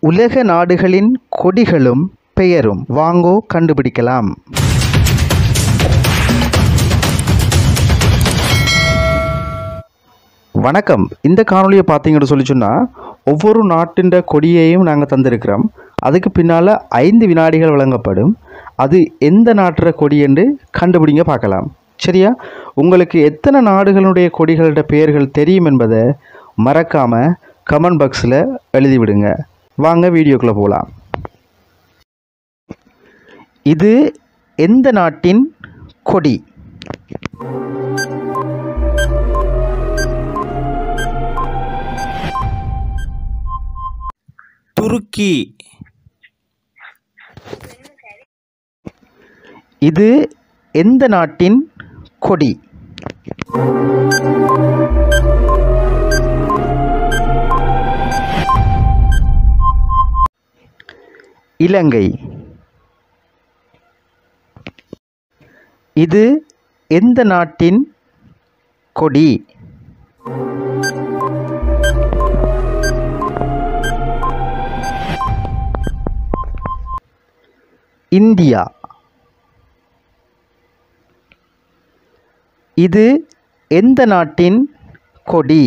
உலக நாடுகளின் கொடிகளும் பெயரும் வாங்கோ கண்டுபிடிக்கலாம் வணக்கம் இந்த காணொலியை பார்த்தீங்கன்னு சொல்லி சொன்னால் ஒவ்வொரு நாட்டின் கொடியையும் நாங்கள் தந்திருக்கிறோம் அதுக்கு பின்னால் ஐந்து வினாடிகள் வழங்கப்படும் அது எந்த நாட்டுற கொடி என்று கண்டுபிடிங்க பார்க்கலாம் சரியா உங்களுக்கு எத்தனை நாடுகளுடைய கொடிகளோட பெயர்கள் தெரியும் என்பதை மறக்காமல் கமெண்ட் பாக்ஸில் எழுதிவிடுங்க வாங்க வீடியோக்குள்ளே போகலாம் இது எந்த நாட்டின் கொடி துருக்கி இது எந்த நாட்டின் கொடி இலங்கை இது எந்த நாட்டின் கொடி இந்தியா இது எந்த நாட்டின் கொடி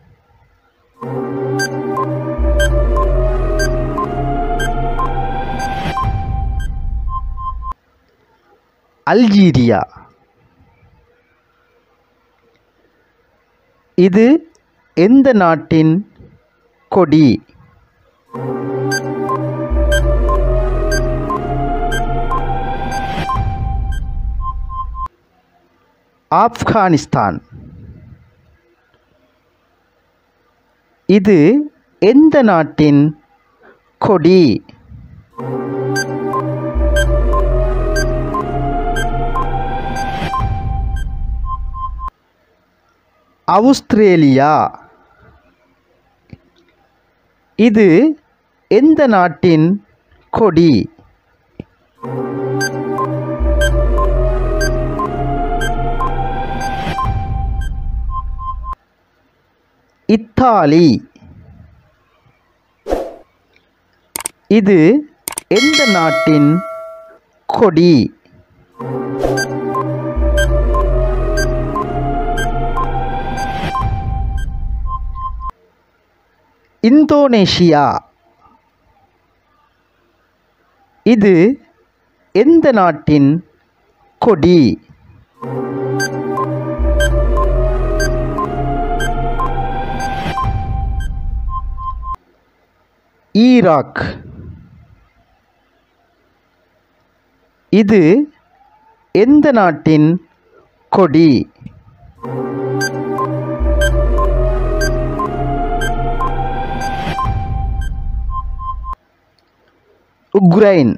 அல்ஜீரியா இது எந்த நாட்டின் கொடி ஆப்கானிஸ்தான் இது எந்த நாட்டின் கொடி ஆஸ்திரேலியா இது எந்த நாட்டின் கொடி இத்தாலி இது எந்த நாட்டின் கொடி இந்தோனேஷியா இது எந்த நாட்டின் கொடி ஈராக் இது எந்த நாட்டின் கொடி உக்ரைன்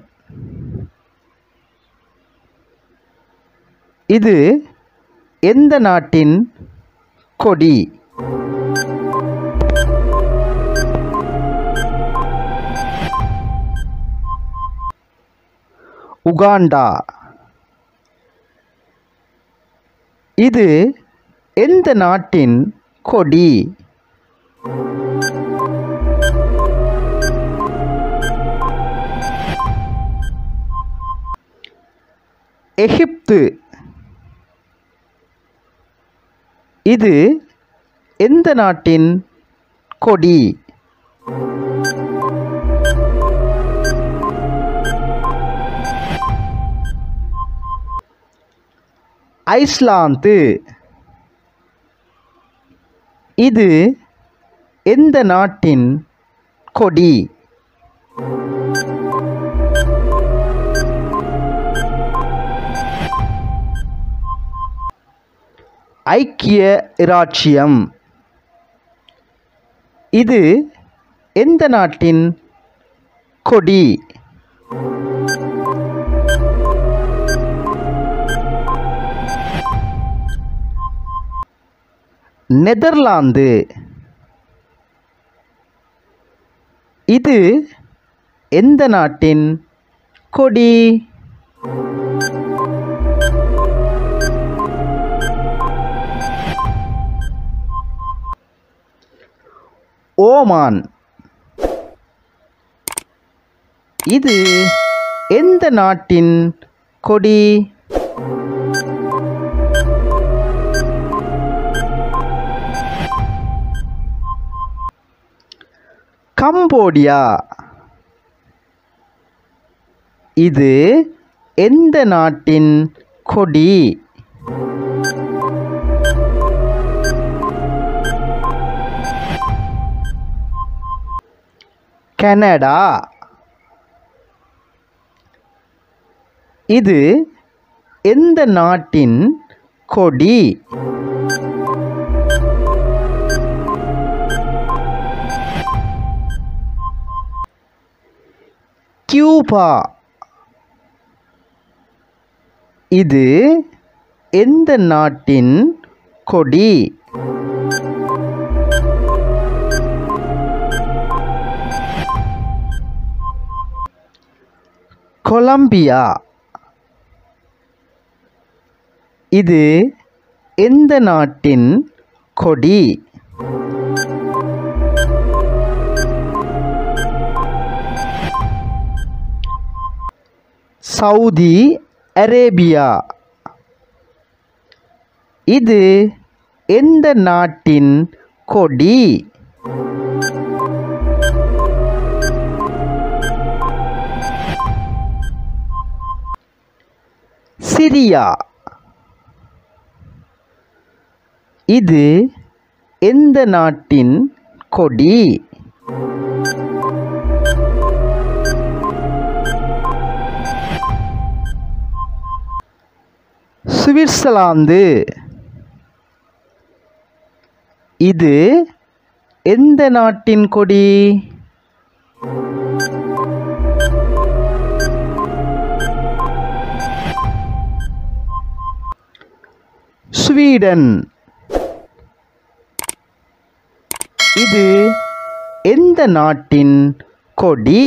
இது எந்த நாட்டின் கொடி உகாண்டா இது எந்த நாட்டின் கொடி எகிப்து இது எந்த நாட்டின் கொடி ஐஸ்லாந்து இது எந்த நாட்டின் கொடி ஐக்கிய இராச்சியம் இது எந்த நாட்டின் கொடி நெதர்லாந்து இது எந்த நாட்டின் கொடி ஓமான் இது எந்த நாட்டின் கொடி கம்போடியா இது எந்த நாட்டின் கொடி கனடா இது எந்த நாட்டின் கொடி கியூபா இது எந்த நாட்டின் கொடி கொலம்பியா இது எந்த நாட்டின் கொடி சவுதி அரேபியா இது எந்த நாட்டின் கொடி சிரியா இது எந்த நாட்டின் கொடி சுவிட்சர்லாந்து இது எந்த நாட்டின் கொடி ஸ்வீடன் இது எந்த நாட்டின் கொடி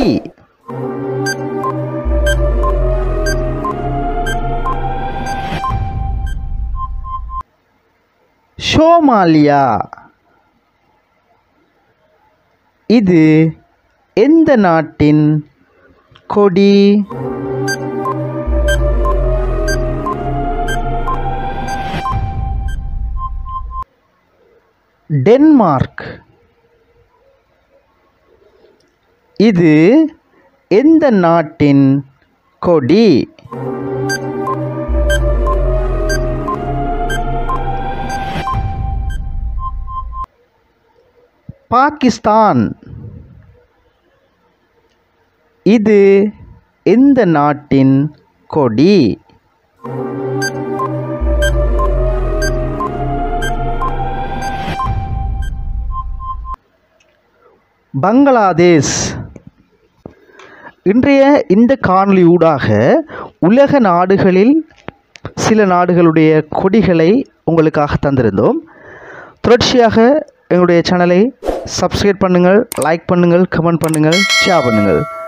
சோமாலியா இது எந்த நாட்டின் கொடி டென்மார்க் இது எந்த நாட்டின் கொடி பாகிஸ்தான் இது எந்த நாட்டின் கொடி பங்களாதேஷ் இன்றைய இந்த காணொளி ஊடாக உலக நாடுகளில் சில நாடுகளுடைய கொடிகளை உங்களுக்காக தந்திருந்தோம் தொடர்ச்சியாக எங்களுடைய சேனலை சப்ஸ்கிரைப் பண்ணுங்கள் லைக் பண்ணுங்கள் கமெண்ட் பண்ணுங்கள் ஷேர் பண்ணுங்கள்